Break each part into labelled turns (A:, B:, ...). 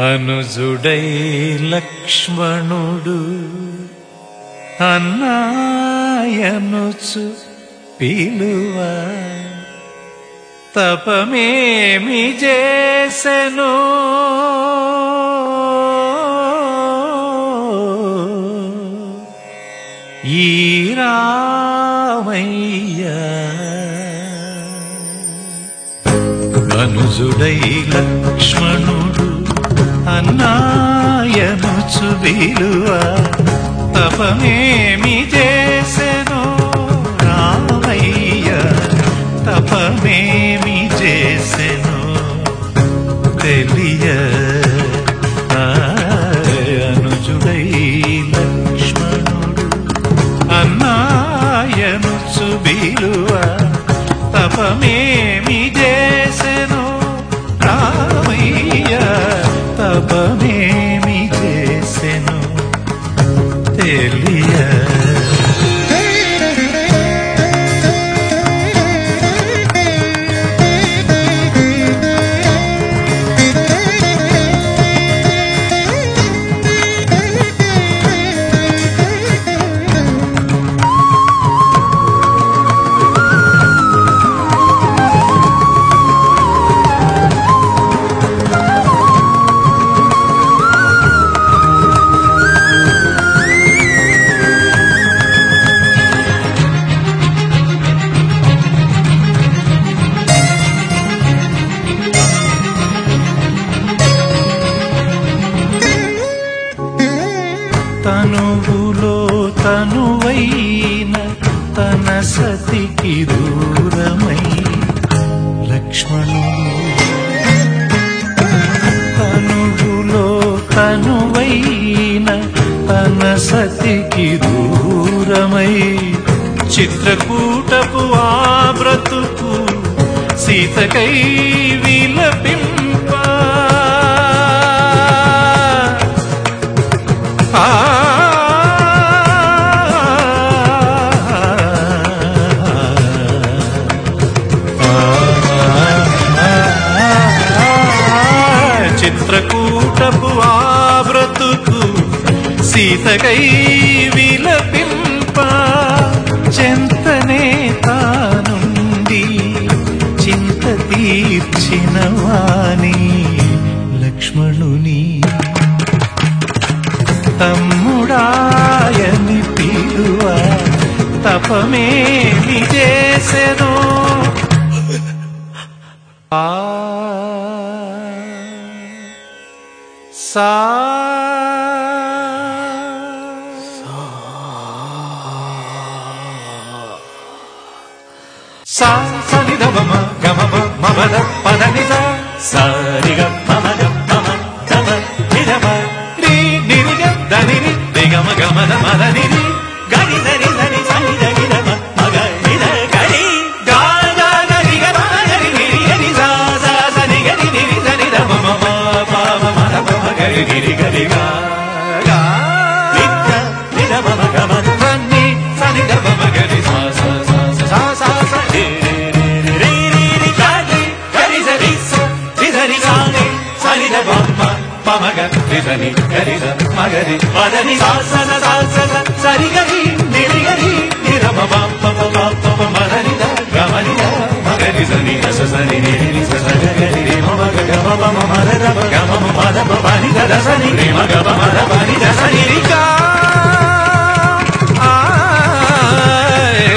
A: అనుజుడై లక్ష్మణుడు అన్నాయనుచు పిలువ తపమేమి చేసెను ఈ రామయ్య అనుజుడై లక్ష్మణుడు అన్నాయనుచు విలువ తపమేమి చేసెను రామయ్య తపమేమి చేసెను తెలియ ఆ, అనుజుడై లక్ష్మణుడు అన్నాయనుచు విలువ తపమేమి చేసెను రామయ్య తపమేమి చేసెను తెలియ తనువులో తనువైన తన సతికి దూరమై లక్ష్మణుడు తనువులో తనువైన తన సతికి దూరమై చిత్రకూటపు ఆ బ్రతుకు సీతకై విలపింప ఆ చిత్రకూటపు ఆ బ్రతుకు సీతకై విలపింప చెంతనే తానుండి చింత తీర్చిన వాణి లక్ష్మణుని తమ్ముడాయని పిలువ తపమేమి చేసెను ఆ సా సా సని దమ గమ మమద పదని సా సరి గ మమద మమ గమ నిరమ రి నిరి గ దని రి రి గమ గమ ద మద ని రి గరి సరి సరి సని ద గి ద మ మగ ని ద గరి గా గా ద రి గ మ గ రి ని రి గ రి సా సా స ని గ రి ని రి స ని ద మ మ మ ప మ మ ద ప మ గ రి ని రి గ రి గా గా ని ద ని ద మ మ గ మ ద ని స ని ద మ మ గ రి సా సా సా సా సా సా రి రి రి రి రి రి గ రి గ రి స రి స రి స రి సా ని స ని ద మ మ ప మ గ రి స ని గ రి ద మ గ రి ప ద ని సా స న సా స న స రి గ రి ని రి గ రి ని ర మ మ ప మ మ ప మ మ ర ని ద గ మ ని ద మ గ రి స ని ద స స ని ని ని స స గ గ రి రి మ మ గ గ మ మ మ మ ర ర మ గ మ మ మ ద మ ప ని ద ద స ని రి మ గ మ మ ద ప ని ద స ని రి గా ఆయ్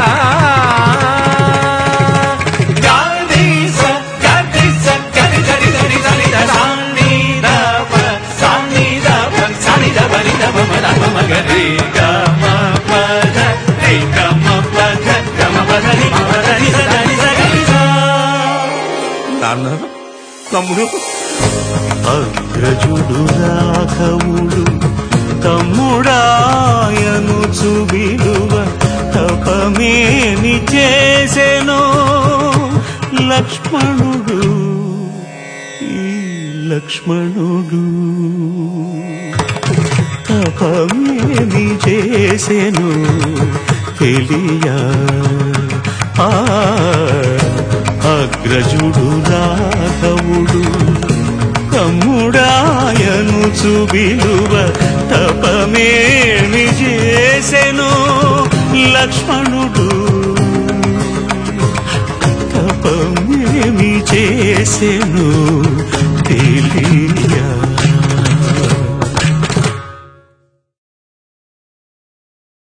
A: ఆయ్ గా ని స గ ని స గ రి ద రి ద రి ద రి ద స ని ద ప స ని ద ప స ని ద ప ని ద మ మ ద మ మ గ రి గ మ ప ద రి గ మ ప ద గ మ ప ద రి మ ప ద ని స ద ని స గ రి స
B: నాన్న తమ్ముడు
A: అగ్రజుడు రాఘవుడు తమ్ముడాయను చుబిలువ తపమేమి చేసెనో లక్ష్మణుడు ఈ లక్ష్మణుడు తపమేమి చేసెను తెలియ ఆ అగ్రజుడు రాఘవుడు తమ్ముడా
C: తీర్చు విలువ తపమేమి చేసెను లక్ష్మణుడు తపమేమి చేసెను తెలియ